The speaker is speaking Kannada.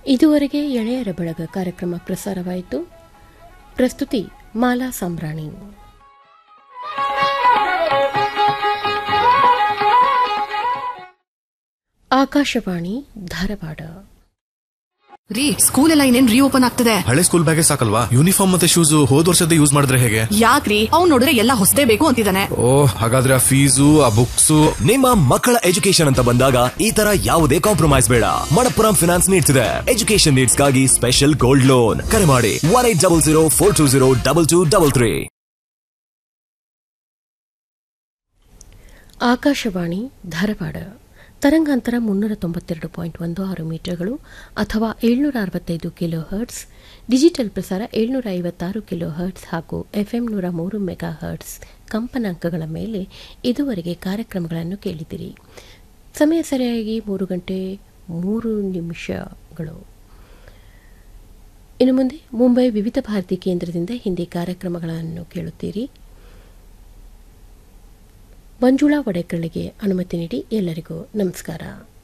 ಇದುವರೆಗೆ ಎಳೆಯರ ಬೆಳಗ ಕಾರ್ಯಕ್ರಮ ಪ್ರಸಾರವಾಯಿತು ಪ್ರಸ್ತುತಿ ಮಾಲಾ ಸಾಂಬ್ರಾಣಿ ಆಕಾಶವಾಣಿ ಧಾರವಾಡ ರೀ ಸ್ಕೂಲ್ ಎಲ್ಲ ಇನ್ನೇನ್ ರೀಓಪನ್ ಆಗ್ತದೆ ಹಳೆ ಸ್ಕೂಲ್ ಬ್ಯಾಗೆ ಸಾಕಲ್ವಾ ಯೂನಿಫಾರ್ಮ್ ಮತ್ತೆ ಶೂಸ್ ಹೋದ್ ವರ್ಷದ ಯೂಸ್ ಮಾಡಿದ್ರೆ ಹೇಗೆ ಯಾಕ್ರಿ ಅವ್ನ್ ನೋಡಿದ್ರೆ ಎಲ್ಲ ಹೊಸದೇ ಬೇಕು ಅಂತಿದ್ದಾನೆ ಓ ಹಾಗಾದ್ರೆ ಆ ಫೀಸು ಆ ಬುಕ್ಸು ನಿಮ್ಮ ಮಕ್ಕಳ ಎಜುಕೇಶನ್ ಅಂತ ಬಂದಾಗ ಈ ತರ ಯಾವುದೇ ಕಾಂಪ್ರಮೈಸ್ ಬೇಡ ಮಣಪ್ಪುರಂ ಫಿನಾನ್ಸ್ ನೀಡ್ತಿದೆ ಎಜುಕೇಶನ್ ನೀಡ್ಸ್ಗಾಗಿ ಸ್ಪೆಷಲ್ ಗೋಲ್ಡ್ ಲೋನ್ ಕರೆ ಮಾಡಿ one eight double zero four two zero double two double three Akashvani Dharwad ತರಂಗಾಂತರ ಮುನ್ನೂರ ತೊಂಬತ್ತೆರಡು ಪಾಯಿಂಟ್ ಒಂದು ಆರು ಮೀಟರ್ಗಳು ಅಥವಾ ಏಳ್ನೂರ ಅರವತ್ತೈದು ಕಿಲೋ ಹರ್ಟ್ಸ್ ಡಿಜಿಟಲ್ ಪ್ರಸಾರ ಏಳ್ನೂರ ಐವತ್ತಾರು ಕಿಲೋ ಹರ್ಟ್ಸ್ ಹಾಗೂ ಎಫ್ಎಂ ನೂರ ಮೂರು ಮೆಗಾ ಹರ್ಟ್ಸ್ ಕಂಪನಾಂಕಗಳ ಮೇಲೆ ಇದುವರೆಗೆ ಕಾರ್ಯಕ್ರಮಗಳನ್ನು ಕೇಳಿದಿರಿ ಸಮಯ ಸರಿಯಾಗಿ ಮೂರು ಗಂಟೆ ಮೂರು ನಿಮಿಷಗಳು ಇನ್ನು ಮುಂದೆ ಮುಂಬೈ ವಿವಿಧ ಭಾರತಿ ಕೇಂದ್ರದಿಂದ ಹಿಂದಿ ಕಾರ್ಯಕ್ರಮಗಳನ್ನು ಕೇಳುತ್ತೀರಿ ಮಂಜುಳಾ ವಡೇಕರ್ಳಿಗೆ ಅನುಮತಿ ನೀಡಿ ಎಲ್ಲರಿಗೂ ನಮಸ್ಕಾರ